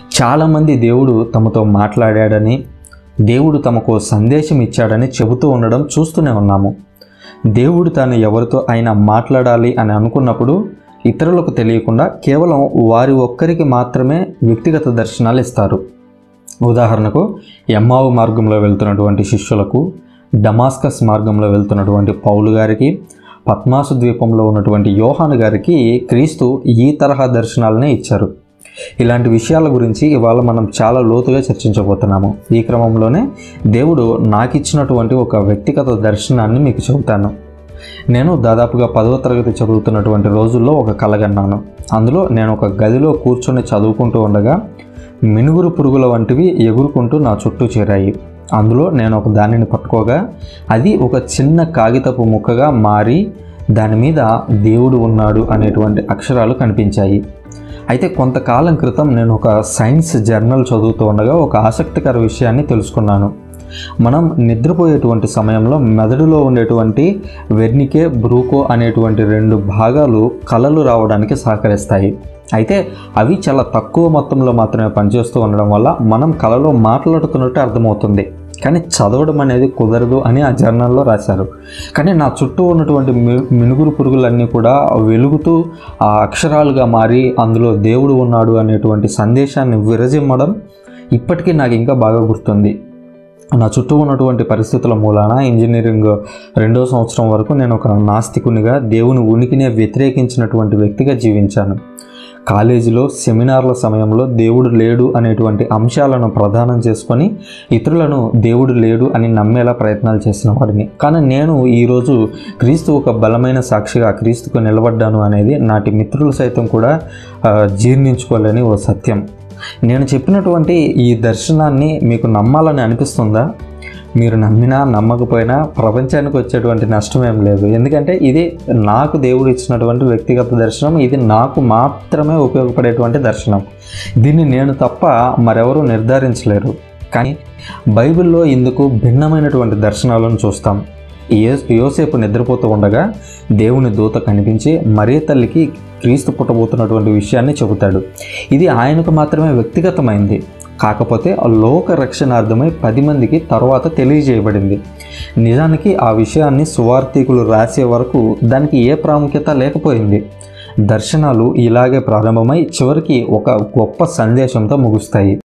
చాలామంది దేవుడు తమతో మాట్లాడాడని దేవుడు తమకు సందేశం ఇచ్చాడని చెబుతూ ఉండడం చూస్తూనే ఉన్నాము దేవుడు తాను ఎవరితో అయినా మాట్లాడాలి అని అనుకున్నప్పుడు ఇతరులకు తెలియకుండా కేవలం వారి ఒక్కరికి మాత్రమే వ్యక్తిగత దర్శనాలు ఇస్తారు ఉదాహరణకు ఎమ్మావు మార్గంలో వెళ్తున్నటువంటి శిష్యులకు డమాస్కస్ మార్గంలో వెళ్తున్నటువంటి పౌలు గారికి పద్మాసు ద్వీపంలో ఉన్నటువంటి యోహాను గారికి క్రీస్తు ఈ తరహా దర్శనాలనే ఇచ్చారు ఇలాంటి విషయాల గురించి ఇవాళ మనం చాలా లోతుగా చర్చించబోతున్నాము ఈ క్రమంలోనే దేవుడు నాకు ఇచ్చినటువంటి ఒక వ్యక్తిగత దర్శనాన్ని మీకు చెబుతాను నేను దాదాపుగా పదవ తరగతి చదువుతున్నటువంటి రోజుల్లో ఒక కలగన్నాను అందులో నేను ఒక గదిలో కూర్చొని చదువుకుంటూ ఉండగా మినుగురు పురుగుల వంటివి ఎగురుకుంటూ నా చుట్టూ చేరాయి అందులో నేను ఒక దానిని పట్టుకోగా అది ఒక చిన్న కాగితపు ముక్కగా మారి దాని మీద దేవుడు ఉన్నాడు అనేటువంటి అక్షరాలు కనిపించాయి అయితే కొంతకాలం క్రితం నేను ఒక సైన్స్ జర్నల్ చదువుతూ ఉండగా ఒక ఆసక్తికర విషయాన్ని తెలుసుకున్నాను మనం నిద్రపోయేటువంటి సమయంలో మెదడులో ఉండేటువంటి వెర్నికే బ్రూకో అనేటువంటి రెండు భాగాలు కలలు రావడానికి సహకరిస్తాయి అయితే అవి చాలా తక్కువ మొత్తంలో మాత్రమే పనిచేస్తూ ఉండడం వల్ల మనం కలలో మాట్లాడుతున్నట్టు అర్థమవుతుంది కానీ చదవడం అనేది కుదరదు అని ఆ జర్నల్లో రాశారు కానీ నా చుట్టూ ఉన్నటువంటి మి- మినుగురు పురుగులన్నీ కూడా వెలుగుతూ ఆ అక్షరాలుగా మారి అందులో దేవుడు ఉన్నాడు అనేటువంటి సందేశాన్ని విరజిమ్మడం ఇప్పటికీ నాకు ఇంకా బాగా గుర్తుంది నా చుట్టూ ఉన్నటువంటి పరిస్థితుల మూలాన ఇంజనీరింగ్ రెండో సంవత్సరం వరకు నేను ఒక నాస్తికునిగా దేవుని ఉనికినే వ్యతిరేకించినటువంటి వ్యక్తిగా జీవించాను కాలేజీలో సెమినార్ల సమయంలో దేవుడు లేడు అనేటువంటి అంశాలను ప్రధానం చేసుకొని ఇతరులను దేవుడు లేడు అని నమ్మేలా ప్రయత్నాలు చేసిన వాడిని కానీ నేను ఈరోజు క్రీస్తు ఒక బలమైన సాక్షిగా క్రీస్తుకు నిలబడ్డాను అనేది నాటి మిత్రులు సైతం కూడా ఆ, జీర్ణించుకోలేని ఓ సత్యం నేను చెప్పినటువంటి ఈ దర్శనాన్ని మీకు నమ్మాలని అనిపిస్తుందా మీరు నమ్మినా నమ్మకపోయినా ప్రపంచానికి వచ్చేటువంటి నష్టం ఏం లేదు ఎందుకంటే ఇది నాకు దేవుడు ఇచ్చినటువంటి వ్యక్తిగత దర్శనం ఇది నాకు మాత్రమే ఉపయోగపడేటువంటి దర్శనం దీన్ని నేను తప్ప మరెవరూ నిర్ధారించలేరు కానీ బైబిల్లో ఇందుకు భిన్నమైనటువంటి దర్శనాలను చూస్తాం యో- యోసేపు నిద్రపోతూ ఉండగా దేవుని దూత కనిపించి మరే తల్లికి క్రీస్తు పుట్టబోతున్నటువంటి విషయాన్ని చెబుతాడు ఇది ఆయనకు మాత్రమే వ్యక్తిగతమైంది కాకపోతే ఆ లోక రక్షణార్థమై పది మందికి తర్వాత తెలియజేయబడింది నిజానికి ఆ విషయాన్ని సువార్థికులు రాసే వరకు దానికి ఏ ప్రాముఖ్యత లేకపోయింది దర్శనాలు ఇలాగే ప్రారంభమై చివరికి ఒక గొప్ప సందేశంతో ముగుస్తాయి